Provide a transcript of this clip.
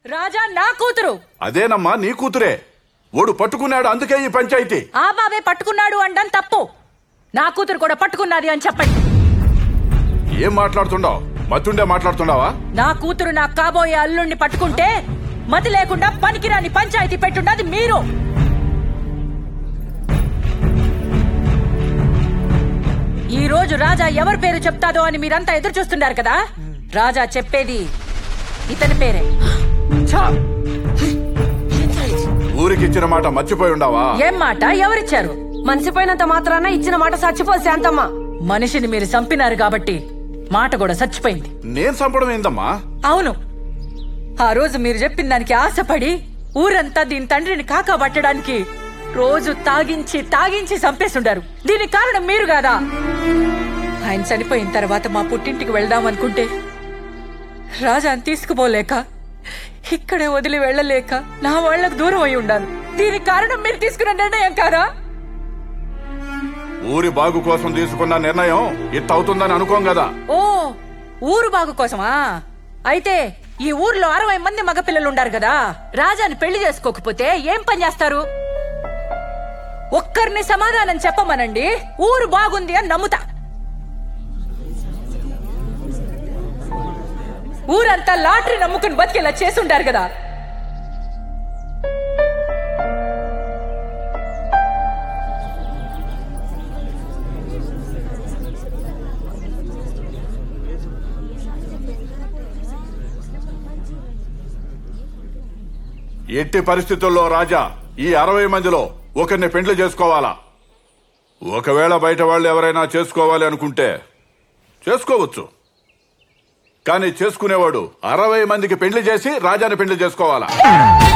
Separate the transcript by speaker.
Speaker 1: రాజా నా కూతురు
Speaker 2: అదేనమ్మా నీ కూతురే ఓడు పట్టుకున్నాడు అందుకే ఈ పంచాయతీ
Speaker 1: ఆ బాబే పట్టుకున్నాడు అండం తప్పు నా కూతురు కూడా పట్టుకున్నది అని చెప్పండి
Speaker 2: ఏం మాట్లాడుతుండవు మతుండే మాట్లాడుతుండవా
Speaker 1: నా కూతురు నా కాబోయే అల్లుణ్ణి పట్టుకుంటే మతి లేకుండా పనికిరాని పంచాయతీ పెట్టున్నది మీరు ఈ రోజు రాజా ఎవరి పేరు చెప్తాదో అని మీరంతా ఎదురు చూస్తున్నారు కదా రాజా చెప్పేది ఇతని పేరే
Speaker 2: ఊరికి ఇచ్చిన మాట మర్చిపోయి ఉండవా
Speaker 1: ఏం మాట ఎవరిచ్చారు
Speaker 3: మనిషిపోయినంత మాత్రాన ఇచ్చిన మాట చచ్చిపోదు శాంతమ్మ
Speaker 1: మనిషిని మీరు చంపినారు కాబట్టి మాట కూడా చచ్చిపోయింది
Speaker 2: నేను చంపడం ఏందమ్మా
Speaker 1: అవును ఆ రోజు మీరు చెప్పిన దానికి ఆశపడి ఊరంతా దీని తండ్రిని కాకబట్టడానికి రోజు తాగించి తాగించి చంపేస్తుండారు దీనికి కారణం మీరు కాదా ఆయన చనిపోయిన తర్వాత మా పుట్టింటికి వెళ్దాం అనుకుంటే రాజాని తీసుకుపోలేక ఇక్కడే వదిలి వెళ్ళలేక నా వాళ్ళకు దూరం అయి ఉండాను దీనికి కారణం మీరు తీసుకున్న నిర్ణయం కాదా
Speaker 2: ఊరి బాగు కోసం తీసుకున్న నిర్ణయం ఇట్ అవుతుందని అనుకోం కదా
Speaker 1: ఓ ఊరు బాగు కోసమా అయితే ఈ ఊర్లో అరవై మంది మగపిల్లలు ఉండారు కదా రాజాని పెళ్లి చేసుకోకపోతే ఏం పని చేస్తారు ఒక్కరిని సమాధానం చెప్పమనండి ఊరు బాగుంది అని నమ్ముతా ఊరంతా లాటరీ నమ్ముకుని బతికేలా చేసుంటారు కదా
Speaker 2: ఎట్టి పరిస్థితుల్లో రాజా ఈ అరవై మందిలో ఒకరిని పెండ్లి చేసుకోవాలా ఒకవేళ బయట వాళ్ళు ఎవరైనా చేసుకోవాలి అనుకుంటే చేసుకోవచ్చు కానీ చేసుకునేవాడు అరవై మందికి పెండ్లి చేసి రాజాని పెండ్లి చేసుకోవాలా